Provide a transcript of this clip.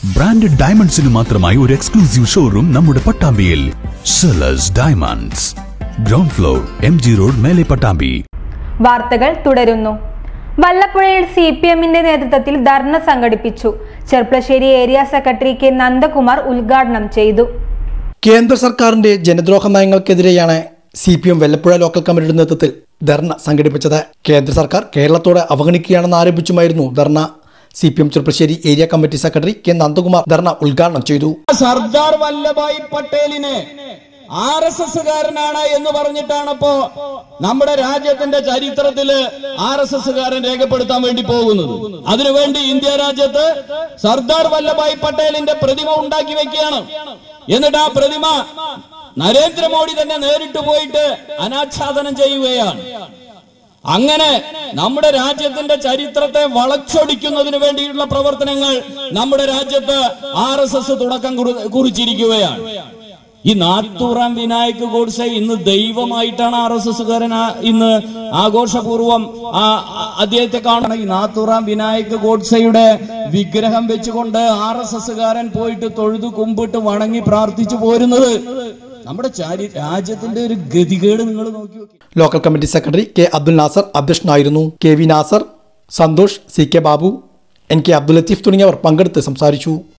branded ഡയമണ്ട്സിന് മാത്രമായി ഒരു exclusive showroom നമ്മുടെ പട്ടാമ്പിയിൽ സെലസ് diamonds ground floor M G road മേലെ പട്ടാമ്പി വാർത്തകൾ തുടരുന്നു വല്ലപ്പുഴയിൽ സി പി എമ്മിന്റെ നേതൃത്വത്തിൽ ധർണ സംഘടിപ്പിച്ചു Cherpulassery area secretary K Nandakumar ഉദ്ഘാടനം ചെയ്തു കേന്ദ്ര സർക്കാരിന്റെ ജനദ്രോഹ നയങ്ങൾക്കെതിരെയാണ് C P M Vallapuzha local കമ്മിറ്റിയുടെ നേതൃത്വത്തിൽ ധർണ സംഘടിപ്പിച്ചത് കേന്ദ്ര സർക്കാർ കേരളത്തോട് അവഗണിക്കുകയാണെന്ന് ആരോപിച്ചുമായിരുന്നു dharna C P M Cherpulassery area committee secretary K Nandakumar dharna ഉദ്ഘാടനം ചെയ്തു സർദാർ വല്ലഭായ് പട്ടേലിനെ ആർ എസ് എസ്സുകാരനാണ് എന്ന് പറഞ്ഞിട്ടാണ് ഇപ്പോ നമ്മുടെ രാജ്യത്തിന്റെ ചരിത്രത്തില് ആർ എസ് എസ്സുകാരൻ രേഖപ്പെടുത്താൻ വേണ്ടി പോകുന്നത് അതിനുവേണ്ടി ഇന്ത്യ രാജ്യത്ത് സർദാർ വല്ലഭായ് പട്ടേലിന്റെ പ്രതിമ ഉണ്ടാക്കി വെക്കുകയാണ് എന്നിട്ട് ആ പ്രതിമ നരേന്ദ്രമോദി തന്നെ നേരിട്ട് പോയിട്ട് അനാച്ഛാദനം ചെയ്യുകയാണ് അങ്ങനെ നമ്മുടെ രാജ്യത്തിന്റെ ചരിത്രത്തെ വളച്ചൊടിക്കുന്നതിന് വേണ്ടിയുള്ള പ്രവർത്തനങ്ങൾ നമ്മുടെ രാജ്യത്ത് ആർ എസ് എസ് തുടക്കം കുറി- കുറിച്ചിരിക്കുകയാണ് ഈ നാത്തൂറാം വിനായക് ഗോഡ്സെ ഇന്ന് ദൈവമായിട്ടാണ് ആർ എസ് എസ്സുകാരൻ ഇന്ന് ആഘോഷപൂർവം ആ ആ- അദ്ദേഹത്തെ കാണണം ഈ നാത്തൂറാം വിനായക് ഗോഡ്സെയുടെ വിഗ്രഹം വെച്ചുകൊണ്ട് ആർ എസ് എസ്സുകാരൻ പോയിട്ട് തൊഴുതു കുമ്പിട്ട് വണങ്ങി പ്രാർത്ഥിച്ചു പോരുന്നത് നമ്മുടെ ചാരി- രാജ്യത്തിന്റെ ഒരു ഗതികേട് നിങ്ങൾ നോക്കി നോക്കി local committee secretary K Abdul Nasar അധ്യക്ഷനായിരുന്നു K V Nasar Santhosh C K Babu N K Abdul Latheef തുടങ്ങിയവർ പങ്കെടുത്ത് സംസാരിച്ചു